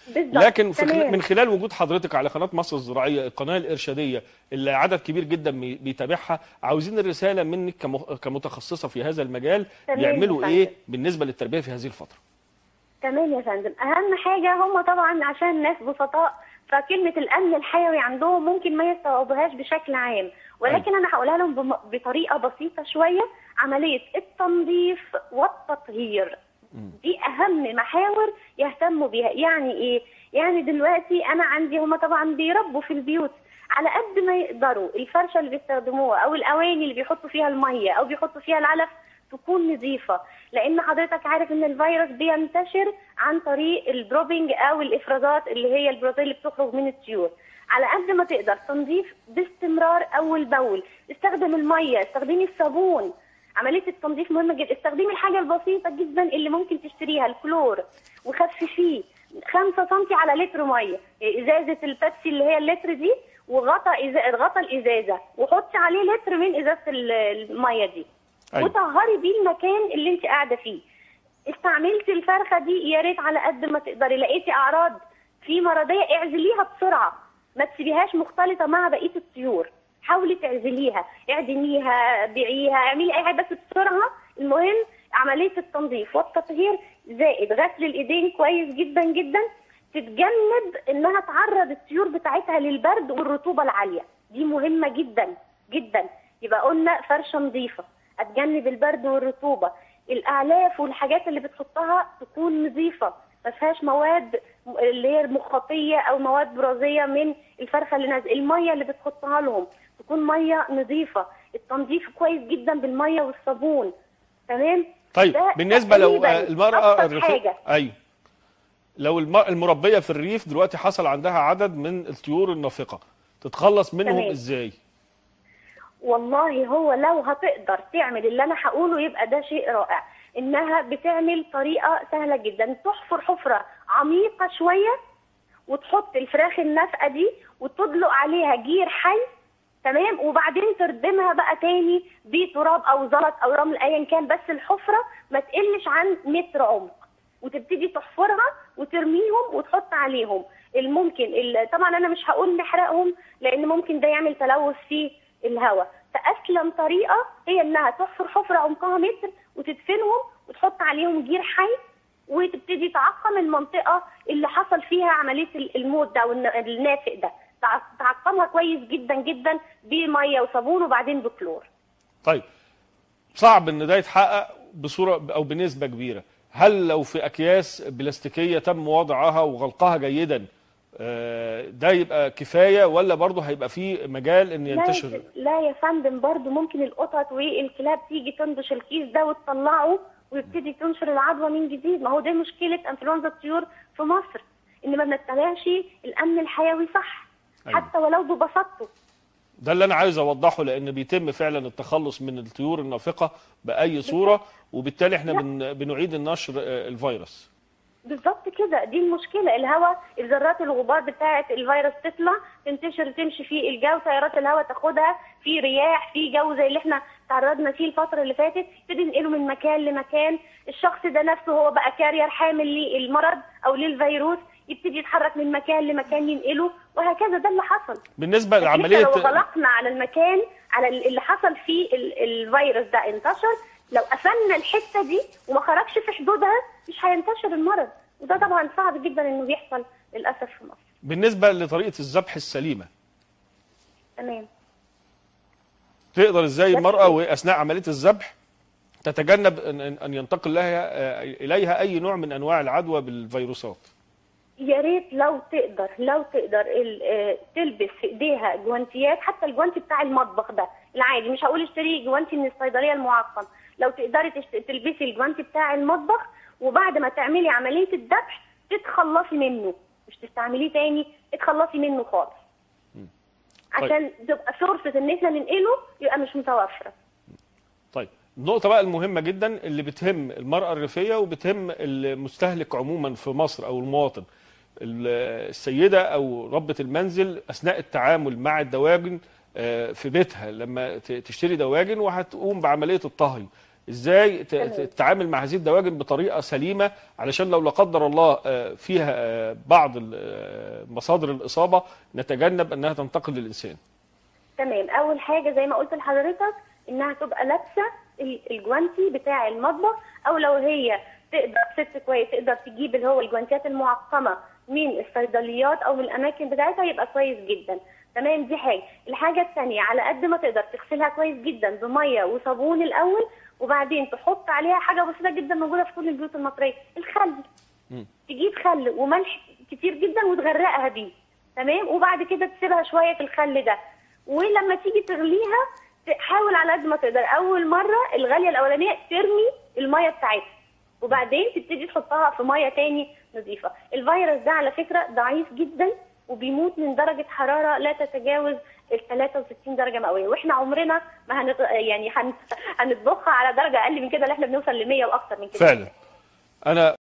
بالظبط. لكن في تمام. خلال من خلال وجود حضرتك على قناه مصر الزراعيه القناه الارشاديه اللي عدد كبير جدا بي- بيتابعها عاوزين الرساله منك كم- كمتخصصه في هذا المجال تمام يعملوا يا ايه فندم. بالنسبه للتربيه في هذه الفتره تمام يا فندم اهم حاجه هم طبعا عشان ناس بسطاء فكلمه الامن الحيوي عندهم ممكن ما يستوعبوهاش بشكل عام ولكن انا هقولها لهم بم- بطريقه بسيطه شويه عمليه التنظيف والتطهير دي اهم محاور يهتموا بيها يعني ايه يعني دلوقتي انا عندي هم طبعا بيربوا في البيوت على قد ما يقدروا الفرشه اللي بيستخدموها او الاواني اللي بيحطوا فيها الميه او بيحطوا فيها العلف تكون نظيفه لان حضرتك عارف ان الفيروس بينتشر عن طريق الدروبينج او الافرازات اللي هي البروتين اللي بتخرج من الطيور على قد ما تقدر تنظيف باستمرار اول باول استخدم الميه استخدمي الصابون عمليه التنظيف مهمه جدا استخدمي الحاجه البسيطه جدا اللي ممكن تشتريها الكلور وخففيه 5 سم على لتر ميه ازازه البيبسي اللي هي اللتر دي وغطى إزا... غطى الازازه وحطي عليه لتر من ازازه ال- الميه دي أيوة. وطهري بيه المكان اللي انت قاعده فيه استعملتي الفرخه دي يا ريت على قد ما تقدري لقيتي اعراض في مرضيه اعزليها بسرعه ما تسيبيهاش مختلطه مع بقيه الطيور حاولي تعزليها اعدميها بيعيها اعملي اي حاجه بس بسرعه المهم عمليه التنظيف والتطهير زائد غسل الايدين كويس جدا جدا تتجنب انها تعرض الطيور بتاعتها للبرد والرطوبه العاليه دي مهمه جدا جدا يبقى قلنا فرشه نظيفه اتجنب البرد والرطوبه الاعلاف والحاجات اللي بتحطها تكون نظيفه ما فيهاش مواد اللي هي مخاطيه او مواد برازيه من الفرخه اللي نازله الميه اللي بتحطها لهم تكون ميه نظيفه التنظيف كويس جدا بالميه والصابون تمام طيب ده بالنسبه لو تقريباً آه، المراه أبسط الريفية حاجه ايوه لو الم- المربيه في الريف دلوقتي حصل عندها عدد من الطيور النافقه تتخلص منهم تمام. ازاي والله هو لو هتقدر تعمل اللي انا هقوله يبقى ده شيء رائع انها بتعمل طريقه سهله جدا تحفر حفره عميقه شويه وتحط الفراخ النافقه دي وتدلق عليها جير حي تمام وبعدين تردمها بقى تاني بتراب او زلط او رمل ايا كان بس الحفره ما تقلش عن متر عمق وتبتدي تحفرها وترميهم وتحط عليهم الممكن ال- طبعا انا مش هقول نحرقهم لان ممكن ده يعمل تلوث في الهواء فاسلم طريقه هي انها تحفر حفره عمقها متر وتدفنهم وتحط عليهم جير حي وتبتدي تعقم المنطقه اللي حصل فيها عمليه ال- الموت ده والنافق ده تع- تعقمها كويس جدا جدا بميه وصابون وبعدين بكلور طيب صعب ان ده يتحقق بصوره او بنسبه كبيره هل لو في اكياس بلاستيكيه تم وضعها وغلقها جيدا آه، ده يبقى كفايه ولا برضه هيبقى في مجال ان لا ينتشر يا- لا يا فندم برضو ممكن القطط والكلاب تيجي تنضش الكيس ده وتطلعه ويبتدي تنشر العدوى من جديد ما هو ده مشكله انفلونزا الطيور في مصر ان ما بنتبعش الامن الحيوي صح أيوة. حتى ولو ببساطته ده اللي انا عايز اوضحه لان بيتم فعلا التخلص من الطيور النافقه باي صوره وبالتالي احنا لا. بن بنعيد النشر آه، الفيروس بالظبط كده دي المشكله الهواء ذرات الغبار بتاعه الفيروس تطلع تنتشر تمشي في الجو تيارات الهواء تاخدها في رياح في جو زي اللي احنا تعرضنا فيه الفتره اللي فاتت يبتدي ننقله من مكان لمكان الشخص ده نفسه هو بقى كارير حامل للمرض او للفيروس يبتدي يتحرك من مكان لمكان ينقله وهكذا ده اللي حصل بالنسبه لكن إحنا لعمليه لو غلقنا على المكان على اللي حصل فيه ال- الفيروس ده انتشر لو قفلنا الحته دي وما خرجش في حدودها مش هينتشر المرض وده طبعا صعب جدا انه بيحصل للاسف في مصر بالنسبه لطريقه الذبح السليمه تمام تقدر ازاي ذبح المراه إيه؟ واثناء عمليه الذبح تتجنب ان ان أن ينتقل لها آه، اليها اي نوع من انواع العدوى بالفيروسات يا ريت لو تقدر لو تقدر ال- آه، تلبس في ايديها جوانتيات حتى الجوانتي بتاع المطبخ ده العادي مش هقول اشتري جوانتي من الصيدليه المعقم لو تقدري تشت... تلبسي الجوانتي بتاع المطبخ وبعد ما تعملي عمليه الذبح تتخلصي منه مش تستعمليه تاني اتخلصي منه خالص عشان تبقى فرصه ان احنا ننقله يبقى مش متوفره طيب النقطة بقى المهمة جدا اللي بتهم المرأة الريفية وبتهم المستهلك عموما في مصر أو المواطن ال- السيدة أو ربة المنزل أثناء التعامل مع الدواجن آه، في بيتها لما ت- تشتري دواجن وهتقوم بعملية الطهي ازاي ت- تمام. ت- تتعامل مع هذه الدواجن بطريقه سليمه علشان لو لا قدر الله آه، فيها آه، بعض ال- آه، مصادر الاصابه نتجنب انها تنتقل للانسان تمام اول حاجه زي ما قلت لحضرتك انها تبقى لابسه ال- الجوانتي بتاع المطبخ او لو هي تقدر ست كويس تقدر تجيب اللي هو الجوانتيات المعقمه من الصيدليات او من الاماكن بتاعتها يبقى كويس جدا تمام دي حاجه الحاجه الثانيه على قد ما تقدر تغسلها كويس جدا بميه وصابون الاول وبعدين تحط عليها حاجه بسيطه جدا موجوده في كل البيوت المصريه الخل مم. تجيب خل وملح كتير جدا وتغرقها بيه تمام وبعد كده تسيبها شويه في الخل ده ولما تيجي تغليها تحاول على قد ما تقدر اول مره الغليه الاولانيه ترمي الميه بتاعتها وبعدين تبتدي تحطها في ميه تاني نظيفه الفيروس ده على فكره ضعيف جدا وبيموت من درجه حراره لا تتجاوز ال 63 درجه مئويه واحنا عمرنا ما هنط... يعني هن... هنطبخها على درجه اقل من كده اللي احنا بنوصل ل 100 واكتر من كده فعلا انا